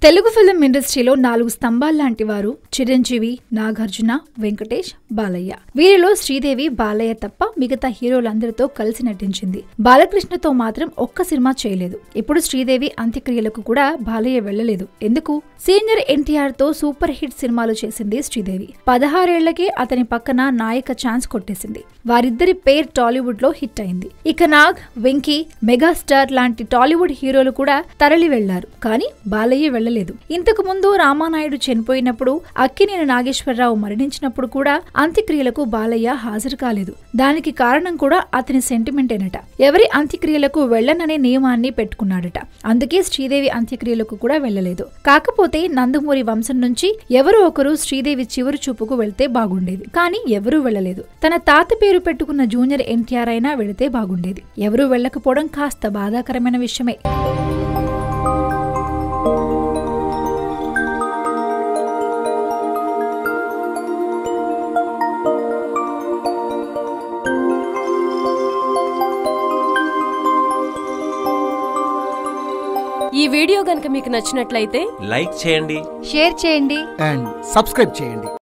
Telugu film ఇండస్ట్రీలో నాలుగు స్తంభాలు లాంటి వారు చిరంజీవి నాగార్జున వెంకటేష్ బాలయ్య వీరిలో శ్రీదేవి బాలయ్య తప్ప మిగతా హీరోలందరితో కలిసి నటించింది బాలకృష్ణతో మాత్రం ఒక్క సినిమా చేయలేదు ఇప్పుడు శ్రీదేవి అంత్యక్రియలకు కూడా బాలయ్య వెళ్లలేదు ఎందుకు సీనియర్ ఎన్టీఆర్ తో సూపర్ హిట్ సినిమాలు చేసింది శ్రీదేవి పదహారేళ్లకే అతని పక్కన నాయక ఛాన్స్ కొట్టేసింది వారిద్దరి పేర్ టాలీవుడ్ లో హిట్ అయింది ఇక నాగ్ వెంకీ మెగాస్టార్ లాంటి టాలీవుడ్ హీరోలు కూడా తరలి వెళ్లారు కానీ బాలయ్య వెళ్లలేదు ఇంతకు ముందు రామానాయుడు చనిపోయినప్పుడు అక్కినేని నాగేశ్వరరావు మరణించినప్పుడు కూడా అంత్యక్రియలకు బాలయ్య హాజరు కాలేదు దానికి కారణం కూడా అతని సెంటిమెంటేనట ఎవరి అంత్యక్రియలకు వెళ్లననే నియమాన్ని పెట్టుకున్నాడట అందుకే శ్రీదేవి అంత్యక్రియలకు కూడా వెళ్లలేదు కాకపోతే నందమూరి వంశం నుంచి ఎవరో ఒకరు శ్రీదేవి చివరి చూపుకు వెళ్తే బాగుండేది కానీ ఎవరూ వెళ్లలేదు తన తాత పేరు పెట్టుకున్న జూనియర్ ఎన్టీఆర్ అయినా వెళితే బాగుండేది ఎవరూ వెళ్లకపోవడం కాస్త బాధాకరమైన విషయమే ఈ వీడియో గనుక మీకు నచ్చినట్లయితే లైక్ చేయండి షేర్ చేయండి అండ్ సబ్స్క్రైబ్ చేయండి